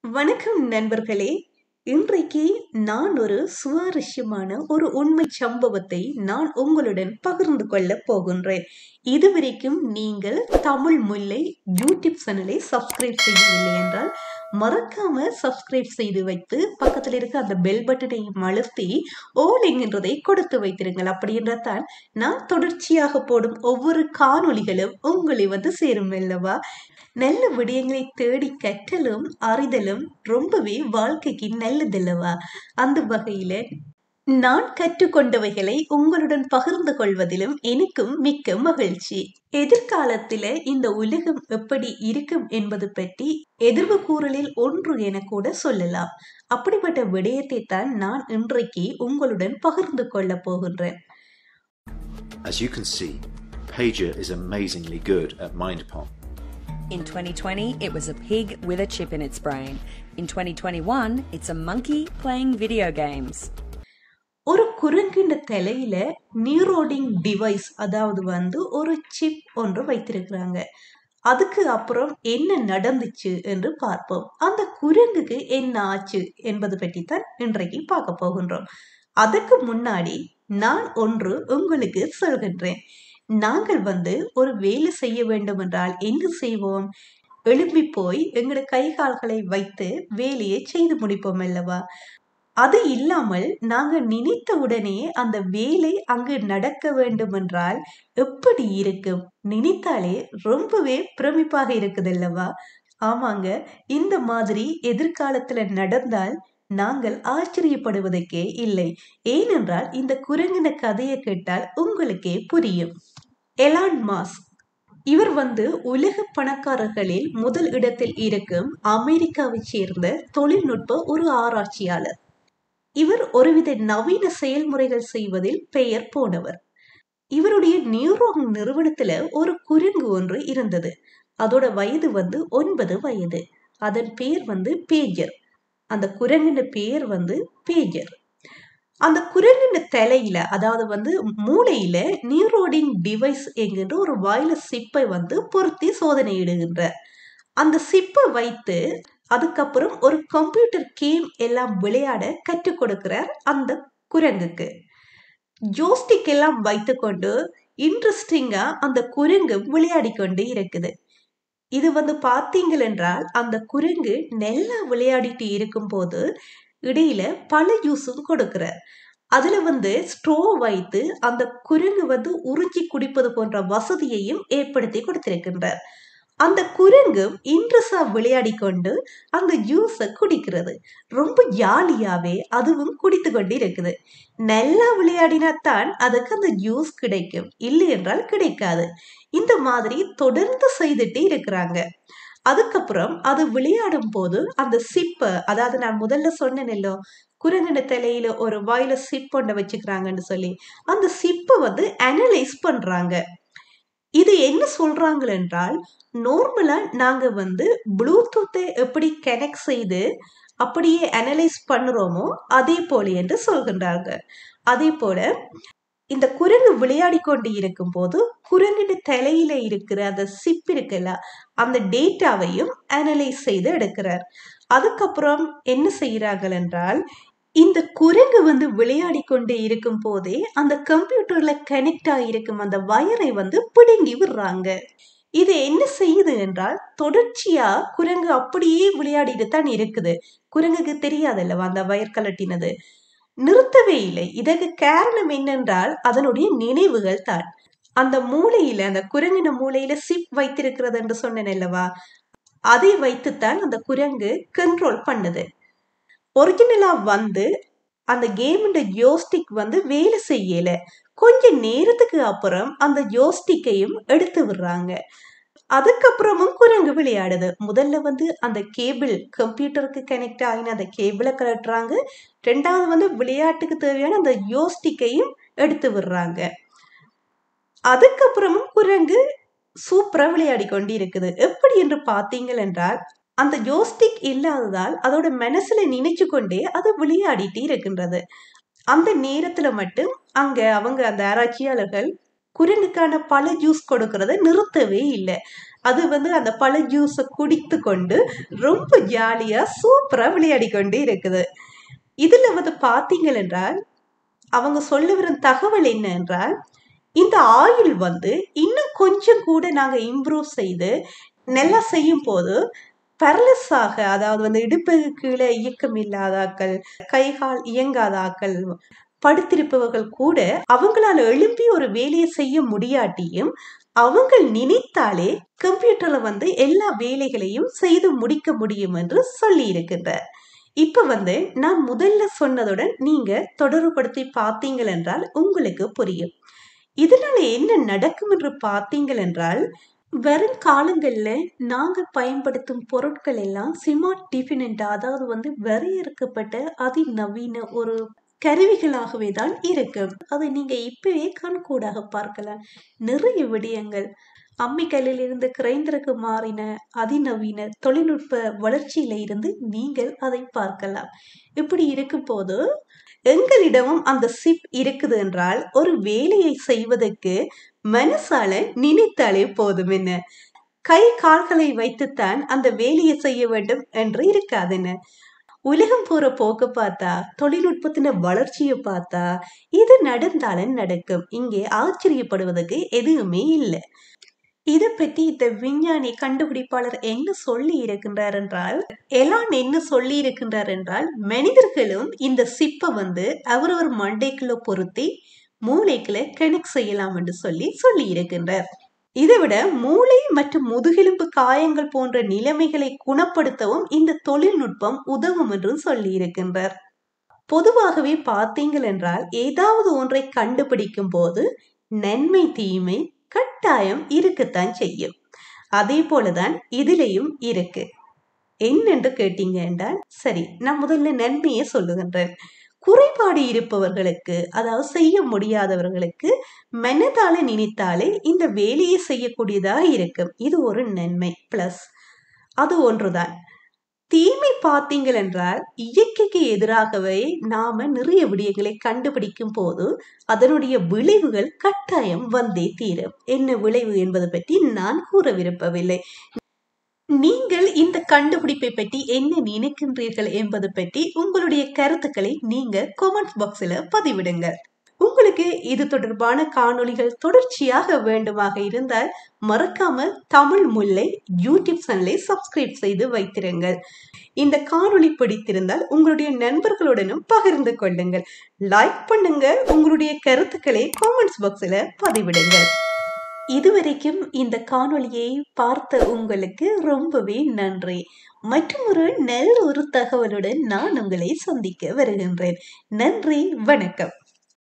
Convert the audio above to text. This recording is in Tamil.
வணக்கம் நண்பர்களே இன்றைக்கு நான் ஒரு சுவாரஸ்யமான ஒரு உண்மை சம்பவத்தை நான் உங்களுடன் பகிர்ந்து கொள்ளப் போகின்றேன் இதுவரைக்கும் நீங்கள் தமிழ் முல்லை யூடியூப் சேனலை சப்ஸ்கிரைப் செய்யவில்லை என்றால் மறக்காம சப்ஸ்கிரைப் செய்து வைத்து பக்கத்தில் இருக்க அந்த பெல் பட்டனையும் அழுத்தி ஓல் என்கின்றதை கொடுத்து வைத்திருங்கள் அப்படி என்றால் நான் தொடர்ச்சியாக போடும் ஒவ்வொரு காணொளிகளும் உங்களை வந்து சேரும் அல்லவா நல்ல விடயங்களை தேடி கற்றலும் அறிதலும் ரொம்பவே வாழ்க்கைக்கு நல்லதல்லவா அந்த வகையில நான் கற்றுக்கொண்டவைகளை உங்களுடன் பகிர்ந்து கொள்வதிலும் எனக்கும் மிக்க மகிழ்ச்சி எதிர்காலத்தில இந்த உலகம் எப்படி இருக்கும் என்பது பற்றி எதிர்வு கூறலில் ஒன்று என கூட சொல்லலாம் அப்படிப்பட்ட விடயத்தை தான் நான் இன்றைக்கு உங்களுடன் பகிர்ந்து கொள்ளப் போகின்றேன் As you can see, Pager is amazingly good at Mind Pop. In 2020, it was a pig with a chip in its brain. In 2021, it's a monkey playing video games. ஒரு குரங்கின் தலையில நியூரோடிங் டிவைஸ் அதாவது வந்து ஒரு சிப் ஒன்று வைத்திருக்கிறாங்க அதுக்கு அப்புறம் என்ன நடந்துச்சு என்று பார்ப்போம் அந்த குரங்குக்கு என்ன ஆச்சு என்பது பற்றி தான் இன்றைக்கு பார்க்க போகின்றோம் அதுக்கு முன்னாடி நான் ஒன்று உங்களுக்கு சொல்கின்றேன் நாங்கள் வந்து ஒரு வேலை செய்ய வேண்டும் என்றால் என்ன செய்வோம் எழும்பி போய் எங்களோட கை கால்களை வைத்து வேலையை செய்து முடிப்போம் அல்லவா அது இல்லாமல் நாங்க நினைத்த உடனே அந்த வேலை அங்கு நடக்க வேண்டும் என்றால் எப்படி இருக்கும் நினைத்தாலே ரொம்பவே பிரமிப்பாக இருக்குதல்லவா ஆமாங்க இந்த மாதிரி எதிர்காலத்துல நடந்தால் நாங்கள் ஆச்சரியப்படுவதற்கே இல்லை ஏனென்றால் இந்த குரங்கின கதையை கேட்டால் உங்களுக்கே புரியும் எலான் மாஸ் இவர் வந்து உலக பணக்காரர்களில் முதல் இடத்தில் இருக்கும் அமெரிக்காவை சேர்ந்த தொழில்நுட்ப ஒரு ஆராய்ச்சியாளர் இவர் ஒருவித நவீன செயல்முறைகள் செய்வதில் பெயர் போனவர் இவருடைய நியூரோன் நிறுவனத்துல ஒரு குரங்கு ஒன்று இருந்தது அதோட வயது வந்து ஒன்பது வயது அதன் பெயர் வந்து பேஜர் அந்த குரங்கின் பெயர் வந்து பேஜர் அந்த குரங்கின் தலையில அதாவது வந்து மூளையில நியூரோடிங் டிவைஸ் என்கின்ற ஒரு வயலஸ் சிப்பை வந்து பொருத்தி சோதனையிடுகின்ற அந்த சிப்பை வைத்து அதுக்கப்புறம் ஒரு கம்ப்யூட்டர் கேம் எல்லாம் விளையாட கற்றுக் கொடுக்கிறார் அந்த குரங்குக்கு ஜோஸ்டிக் எல்லாம் வைத்துக்கொண்டு இன்ட்ரெஸ்டிங்கா அந்த குரங்கு விளையாடி கொண்டு இருக்குது இது வந்து பார்த்தீங்கள் என்றால் அந்த குரங்கு நல்லா விளையாடிட்டு இருக்கும் போது இடையில பல ஜூஸும் கொடுக்கிறார் அதுல வந்து ஸ்ட்ரோ வைத்து அந்த குரங்கு வந்து உறிஞ்சி குடிப்பது போன்ற வசதியையும் ஏற்படுத்தி கொடுத்திருக்கின்றார் அந்த குரங்கும் இன்ட்ரெஸ்டா விளையாடி கொண்டு அந்த ஜூஸை குடிக்கிறது ரொம்ப ஜாலியாவே அதுவும் குடித்து கொண்டு இருக்குது நல்லா விளையாடினா தான் அதுக்கு அந்த ஜூஸ் கிடைக்கும் இல்லை என்றால் கிடைக்காது இந்த மாதிரி தொடர்ந்து செய்துட்டே இருக்கிறாங்க அதுக்கப்புறம் அது விளையாடும் போது அந்த சிப்பை அதாவது நான் முதல்ல சொன்னேனோ குரங்கின தலையில ஒரு வாயில சிப் ஒன்றை வச்சுக்கிறாங்கன்னு சொல்லி அந்த சிப்பை வந்து அனலைஸ் பண்றாங்க இது என்ன சொல்றாங்க என்றால் நார்மலா நாங்க வந்து ப்ளூடூத்தை எப்படி கனெக்ட் செய்து அப்படியே அனலைஸ் பண்ணுறோமோ அதே போல என்று சொல்கின்றாங்க அதே போல இந்த குரங்கு விளையாடி கொண்டு இருக்கும் போது குரங்கின் தலையில இருக்கிற அந்த சிப் இருக்குல்ல அந்த டேட்டாவையும் அனலைஸ் செய்து எடுக்கிறார் அதுக்கப்புறம் என்ன செய்கிறார்கள் என்றால் இந்த குரங்கு வந்து விளையாடி கொண்டு இருக்கும் போதே அந்த கம்ப்யூட்டர்ல கனெக்ட் ஆகியிருக்கும் அந்த வயரை வந்து பிடுங்கி விடுறாங்க இது என்ன செய்யுது என்றால் தொடர்ச்சியா குரங்கு அப்படியே விளையாடிட்டு தான் இருக்குது குரங்குக்கு தெரியாதல்லவா அந்த வயர் கலட்டினது நிறுத்தவே இல்லை இதற்கு காரணம் என்னென்றால் அதனுடைய நினைவுகள் தான் அந்த மூளையில அந்த குரங்கின மூளையில சிப் வைத்திருக்கிறது என்று சொன்னேன் அல்லவா அதை வைத்துத்தான் அந்த குரங்கு கண்ட்ரோல் பண்ணுது ஒரிஜினலா வந்து அந்த கேமோட ஜோஸ்டிக் வந்து வேலை செய்யல கொஞ்ச நேரத்துக்கு அப்புறம் அந்த ஜோஸ்டிக்கையும் எடுத்து விடுறாங்க அதுக்கப்புறமும் குரங்கு விளையாடுது முதல்ல வந்து அந்த கேபிள் கம்ப்யூட்டருக்கு கனெக்ட் ஆகின அந்த கேபிளை கலட்டுறாங்க ரெண்டாவது வந்து விளையாட்டுக்கு தேவையான அந்த ஜோஸ்டிக்கையும் எடுத்து விடுறாங்க அதுக்கப்புறமும் குரங்கு சூப்பரா விளையாடி கொண்டு இருக்குது எப்படி என்று பார்த்தீங்கள் என்றால் அந்த ஜோஸ்டிக் இல்லாததால் அதோட மனசுல நினைச்சு கொண்டே அது விளையாடிட்டு இருக்கின்றது அந்த நேரத்துல மட்டும் அங்க அவங்க அந்த ஆராய்ச்சியாளர்கள் குரங்குக்கான பல ஜூஸ் கொடுக்கறத நிறுத்தவே இல்லை அது வந்து அந்த பழ ஜூஸை குடித்து கொண்டு ரொம்ப ஜாலியா சூப்பரா விளையாடி கொண்டு இருக்குது இதுல வந்து பார்த்தீங்கள் என்றால் அவங்க சொல்ல வரும் தகவல் என்ன என்றால் இந்த ஆயில் வந்து இன்னும் கொஞ்சம் கூட நாங்க இம்ப்ரூவ் செய்து நல்லா செய்யும் போது பெரலஸ் ஆக அதாவது வந்து இடுப்புக்கு கீழே இயக்கம் இல்லாதாக்கள் கை கால் இயங்காதாக்கள் படுத்திருப்பவர்கள் கூட அவங்களால எழுப்பி ஒரு வேலையை செய்ய முடியாட்டியும் அவங்க நினைத்தாலே கம்ப்யூட்டர்ல வந்து எல்லா வேலைகளையும் செய்து முடிக்க முடியும் என்று சொல்லி இருக்கின்றார் இப்ப வந்து நான் முதல்ல சொன்னதுடன் நீங்க தொடர்புபடுத்தி பார்த்தீங்கள் என்றால் உங்களுக்கு புரியும் இதனால என்ன நடக்கும் என்று பார்த்தீங்கள் என்றால் வரும் காலங்கள்ல நாங்க பயன்படுத்தும் பொருட்கள் எல்லாம் சிமார்ட் டிஃபினண்டா அதாவது வந்து வரையறுக்கப்பட்ட அதிநவீன ஒரு கருவிகளாகவே தான் இருக்கு அதை நீங்க இப்பவே கண்கூடாக பார்க்கலாம் நிறைய விடயங்கள் அம்மிக்கல்லில் இருந்து கிரைண்டருக்கு மாறின அதிநவீன தொழில்நுட்ப வளர்ச்சியில இருந்து நீங்கள் அதை பார்க்கலாம் இப்படி இருக்கும் போது எங்களிடமும் அந்த சிப் இருக்குது என்றால் ஒரு வேலையை செய்வதற்கு மனசால நினைத்தாலே போதும் என்ன கை கால்களை வைத்துத்தான் அந்த வேலையை செய்ய வேண்டும் என்று இருக்காது என்ன உலகம் போற போக்க பார்த்தா தொழில்நுட்பத்தின வளர்ச்சியை பார்த்தா இது நடந்தாலும் நடக்கும் இங்கே ஆச்சரியப்படுவதற்கு எதுவுமே இல்லை இதை பற்றி இந்த விஞ்ஞானி கண்டுபிடிப்பாளர் என்ன சொல்லி இருக்கின்றார் என்றால் எலான் என்ன சொல்லி இருக்கின்றார் என்றால் மனிதர்களும் இந்த சிப்பை வந்து அவரவர் மண்டைக்குள்ள பொருத்தி மூளைக்குள்ள கனெக்ட் செய்யலாம் என்று சொல்லி சொல்லி இருக்கின்றார் இதை விட மூளை மற்றும் முதுகெலும்பு காயங்கள் போன்ற நிலைமைகளை குணப்படுத்தவும் இந்த தொழில்நுட்பம் உதவும் என்றும் சொல்லி இருக்கின்றார் பொதுவாகவே பார்த்தீங்கள் என்றால் ஏதாவது ஒன்றை கண்டுபிடிக்கும் போது நன்மை தீமை கட்டாயம் இருக்கத்தான் செய்யும் அதே போலதான் இதுலேயும் இருக்கு என்னென்று கேட்டீங்க என்றால் சரி நான் முதல்ல நன்மையை சொல்லுகின்றேன் குறைபாடு இருப்பவர்களுக்கு அதாவது செய்ய முடியாதவர்களுக்கு மனதால நினைத்தாலே இந்த வேலையை செய்யக்கூடியதாக இருக்கும் இது ஒரு நன்மை பிளஸ் அது ஒன்றுதான் தீமை பார்த்தீங்கள் என்றால் இயற்கைக்கு எதிராகவே நாம நிறைய விடயங்களை கண்டுபிடிக்கும் போது அதனுடைய விளைவுகள் கட்டாயம் வந்தே தீரும் என்ன விளைவு என்பது பற்றி நான் கூற விரும்பவில்லை நீங்கள் இந்த கண்டுபிடிப்பை பற்றி என்ன நினைக்கின்றீர்கள் என்பது பற்றி உங்களுடைய கருத்துக்களை நீங்க கமெண்ட் பாக்ஸில் பதிவிடுங்க உங்களுக்கு இது தொடர்பான காணொளிகள் தொடர்ச்சியாக வேண்டுமாக இருந்தால் மறக்காம தமிழ் முல்லை யூடியூப் சேனலை சப்ஸ்கிரைப் செய்து வைத்திருங்கள் இந்த காணொளி பிடித்திருந்தால் உங்களுடைய நண்பர்களுடனும் பகிர்ந்து கொள்ளுங்கள் லைக் பண்ணுங்க உங்களுடைய கருத்துக்களை காமெண்ட்ஸ் பாக்ஸில் பதிவிடுங்கள் இதுவரைக்கும் இந்த காணொளியை பார்த்த உங்களுக்கு ரொம்பவே நன்றி மற்றும் ஒரு நல்ல ஒரு தகவலுடன் நான் உங்களை சந்திக்க வருகின்றேன் நன்றி வணக்கம்